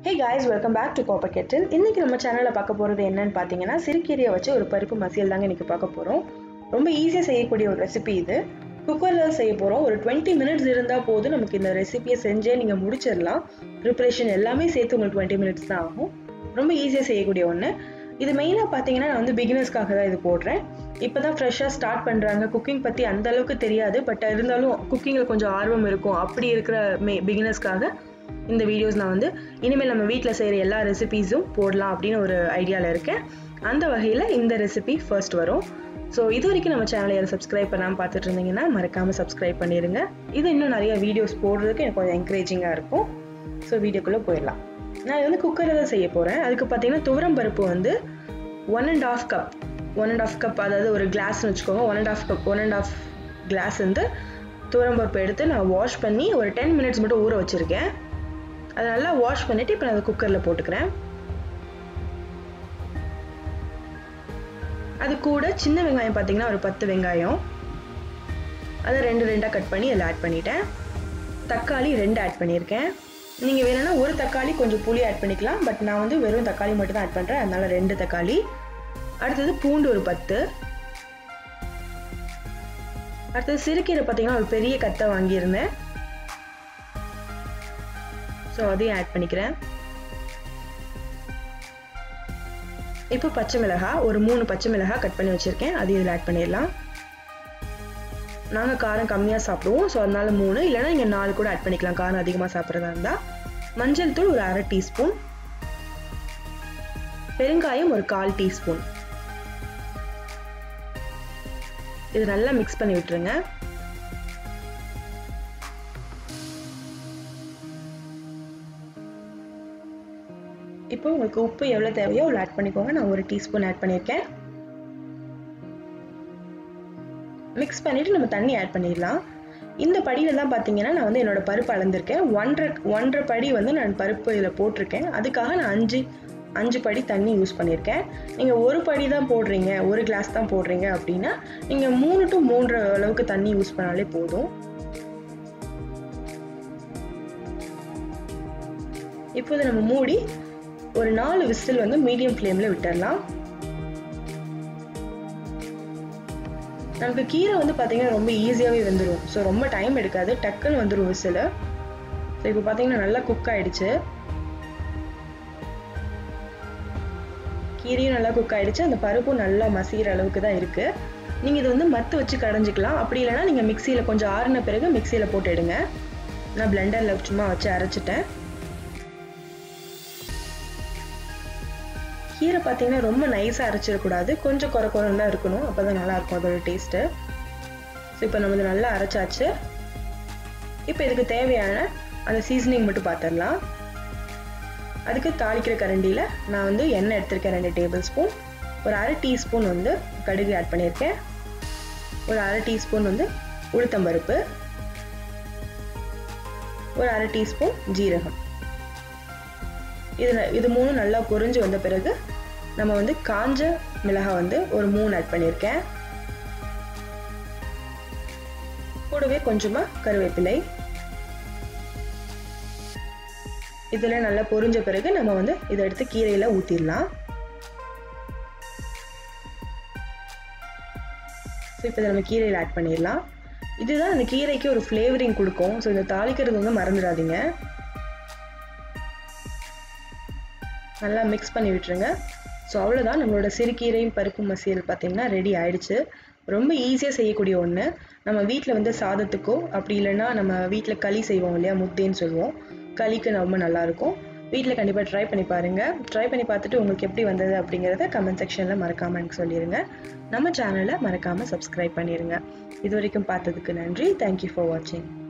hey guys welcome back to Copper Kettle இன்றைக்கி நம்ம சேனலில் பார்க்க போகிறது என்னன்னு பார்த்தீங்கன்னா சிறுக்கீரையை வச்சு ஒரு பருப்பு மசியல் தாங்க இன்றைக்கி பார்க்க போகிறோம் ரொம்ப ஈஸியாக செய்யக்கூடிய ஒரு ரெசிபி இது குக்கரில் செய்ய போகிறோம் ஒரு டுவெண்ட்டி மினிட்ஸ் இருந்தால் போதும் நமக்கு இந்த ரெசிபியை செஞ்சே நீங்கள் முடிச்சிடலாம் ப்ரிப்பரேஷன் எல்லாமே சேர்த்து உங்களுக்கு டுவெண்ட்டி மினிட்ஸ் தான் ஆகும் ரொம்ப ஈஸியாக செய்யக்கூடிய ஒன்று இது மெயினாக பார்த்தீங்கன்னா நான் வந்து பிகினர்ஸ்க்காக தான் இது போடுறேன் இப்போ தான் ஃப்ரெஷ்ஷாக ஸ்டார்ட் பண்ணுறாங்க குக்கிங் பற்றி அந்த அளவுக்கு தெரியாது பட் இருந்தாலும் குக்கிங்கில் கொஞ்சம் ஆர்வம் இருக்கும் அப்படி இருக்கிற மே பிகினர்ஸ்க்காக இந்த வீடியோஸ் நான் வந்து இனிமேல் நம்ம வீட்டில் செய்கிற எல்லா ரெசிபீஸும் போடலாம் அப்படின்னு ஒரு ஐடியாவில் இருக்கேன் அந்த வகையில் இந்த ரெசிபி ஃபர்ஸ்ட் வரும் ஸோ இது வரைக்கும் நம்ம சேனலை யாரும் சப்ஸ்கிரைப் பண்ணாமல் பார்த்துட்டு இருந்தீங்கன்னா மறக்காமல் சப்ஸ்கிரைப் பண்ணிடுங்க இது இன்னும் நிறைய வீடியோஸ் போடுறதுக்கு எனக்கு கொஞ்சம் என்கரேஜிங்காக இருக்கும் ஸோ வீடியோக்குள்ளே போயிடலாம் நான் இது வந்து குக்கரில் தான் செய்ய போகிறேன் அதுக்கு பார்த்தீங்கன்னா துவரம் பருப்பு வந்து one and half cup one and half cup அதாவது ஒரு கிளாஸ்னு வச்சுக்கோங்க one and half cup one and half glass வந்து துவரம் பருப்பு எடுத்து நான் வாஷ் பண்ணி ஒரு டென் மினிட்ஸ் மட்டும் ஊற வச்சுருக்கேன் அதை நல்லா வாஷ் பண்ணிவிட்டு இப்போ நான் அதை குக்கரில் போட்டுக்கிறேன் அது கூட சின்ன வெங்காயம் பார்த்தீங்கன்னா ஒரு பத்து வெங்காயம் அதை ரெண்டு ரெண்டாக கட் பண்ணி அதில் ஆட் பண்ணிட்டேன் தக்காளி ரெண்டு ஆட் பண்ணியிருக்கேன் நீங்கள் வேணும்னா ஒரு தக்காளி கொஞ்சம் புளி ஆட் பண்ணிக்கலாம் பட் நான் வந்து வெறும் தக்காளி மட்டும் தான் ஆட் பண்ணுறேன் அதனால ரெண்டு தக்காளி அடுத்தது பூண்டு ஒரு பத்து அடுத்தது சிறுக்கீரை பார்த்தீங்கன்னா ஒரு பெரிய கத்தை வாங்கியிருந்தேன் ஸோ அதையும் ஆட் பண்ணிக்கிறேன் இப்போ பச்சை மிளகாய் ஒரு மூணு பச்சை மிளகாய் கட் பண்ணி வச்சுருக்கேன் அதையும் இதில் ஆட் பண்ணிடலாம் நாங்கள் காரம் கம்மியாக சாப்பிடுவோம் ஸோ அதனால மூணு இல்லைனா நீங்கள் நாலு கூட ஆட் பண்ணிக்கலாம் காரம் அதிகமாக சாப்பிட்றதா இருந்தால் மஞ்சள் தூள் ஒரு அரை டீஸ்பூன் பெருங்காயம் ஒரு கால் டீஸ்பூன் இது நல்லா மிக்ஸ் பண்ணி விட்டுருங்க இப்போ உங்களுக்கு உப்பு எவ்வளோ தேவையோ அவ்வளோ ஆட் பண்ணிக்கோங்க நான் ஒரு டீஸ்பூன் ஆட் பண்ணியிருக்கேன் மிக்ஸ் பண்ணிவிட்டு நம்ம தண்ணி ஆட் பண்ணிடலாம் இந்த படியில் தான் பார்த்தீங்கன்னா நான் வந்து என்னோட பருப்பு அளந்திருக்கேன் ஒன்றரை ஒன்றரை படி வந்து நான் பருப்பு இதில் போட்டிருக்கேன் அதுக்காக நான் அஞ்சு அஞ்சு படி தண்ணி யூஸ் பண்ணியிருக்கேன் நீங்கள் ஒரு படி தான் போடுறீங்க ஒரு கிளாஸ் தான் போடுறீங்க அப்படின்னா நீங்கள் மூணு டு மூன்று அளவுக்கு தண்ணி யூஸ் பண்ணாலே போதும் இப்போது நம்ம மூடி ஒரு நாலு விசில் வந்து மீடியம் ஃப்ளேமில் விட்டுடலாம் நமக்கு கீரை வந்து பார்த்தீங்கன்னா ரொம்ப ஈஸியாகவே வெந்துடும் ஸோ ரொம்ப டைம் எடுக்காது டக்குன்னு வந்துடும் விசில் ஸோ இப்போ பார்த்தீங்கன்னா நல்லா குக் ஆயிடுச்சு கீரையும் நல்லா குக் ஆயிடுச்சு அந்த பருப்பும் நல்லா மசிகிற அளவுக்கு தான் இருக்குது நீங்கள் இது வந்து மத்து வச்சு கடைஞ்சிக்கலாம் அப்படி இல்லைனா நீங்கள் மிக்சியில் கொஞ்சம் ஆறின பிறகு மிக்சியில் போட்டு எடுங்க நான் பிளெண்டரில் சும்மா வச்சு அரைச்சிட்டேன் கீரை பார்த்தீங்கன்னா ரொம்ப நைஸாக அரைச்சிடக்கூடாது கொஞ்சம் குறை குறைன்னு தான் இருக்கணும் அப்போ தான் நல்லாயிருக்கும் அதோட டேஸ்ட்டு ஸோ இப்போ நம்ம இது நல்லா அரைச்சாச்சு இப்போ இதுக்கு தேவையான அந்த சீசனிங் மட்டும் பார்த்துடலாம் அதுக்கு தாளிக்கிற கரண்டியில் நான் வந்து எண்ணெய் எடுத்திருக்கேன் ரெண்டு டேபிள் ஸ்பூன் ஒரு அரை டீஸ்பூன் வந்து கடுகு ஆட் பண்ணியிருக்கேன் ஒரு அரை டீஸ்பூன் வந்து உளுத்தம்பருப்பு ஒரு அரை டீஸ்பூன் ஜீரகம் இது இது மூணு நல்லா பொரிஞ்சு வந்த பிறகு நம்ம வந்து காஞ்ச மிளகாய் வந்து ஒரு மூணு ஆட் பண்ணியிருக்கேன் கூடவே கொஞ்சமாக கருவேப்பிலை இதில் நல்லா பொரிஞ்ச பிறகு நம்ம வந்து இதை எடுத்து கீரையில் ஊற்றிடலாம் ஸோ இப்போ இதை நம்ம கீரையில் ஆட் பண்ணிடலாம் இதுதான் அந்த கீரைக்கு ஒரு ஃப்ளேவரிங் கொடுக்கும் ஸோ இதை தாளிக்கிறது வந்து மறந்துடாதீங்க நல்லா மிக்ஸ் பண்ணி விட்டுருங்க ஸோ அவ்வளோதான் நம்மளோட சிறுகீரையும் பருப்பு மசியல் பார்த்திங்கன்னா ரெடி ஆயிடுச்சு ரொம்ப ஈஸியாக செய்யக்கூடிய ஒன்று நம்ம வீட்டில் வந்து சாதத்துக்கோ அப்படி இல்லைன்னா நம்ம வீட்டில் களி செய்வோம் இல்லையா முத்தேன்னு சொல்லுவோம் களிக்கு ரொம்ப நல்லாயிருக்கும் வீட்டில் கண்டிப்பாக ட்ரை பண்ணி பாருங்கள் ட்ரை பண்ணி பார்த்துட்டு உங்களுக்கு எப்படி வந்தது அப்படிங்கிறத கமெண்ட் செக்ஷனில் மறக்காமல் எனக்கு சொல்லிடுங்க நம்ம சேனலை மறக்காமல் சப்ஸ்கிரைப் பண்ணிடுங்க இது வரைக்கும் பார்த்ததுக்கு நன்றி தேங்க்யூ ஃபார் வாட்சிங்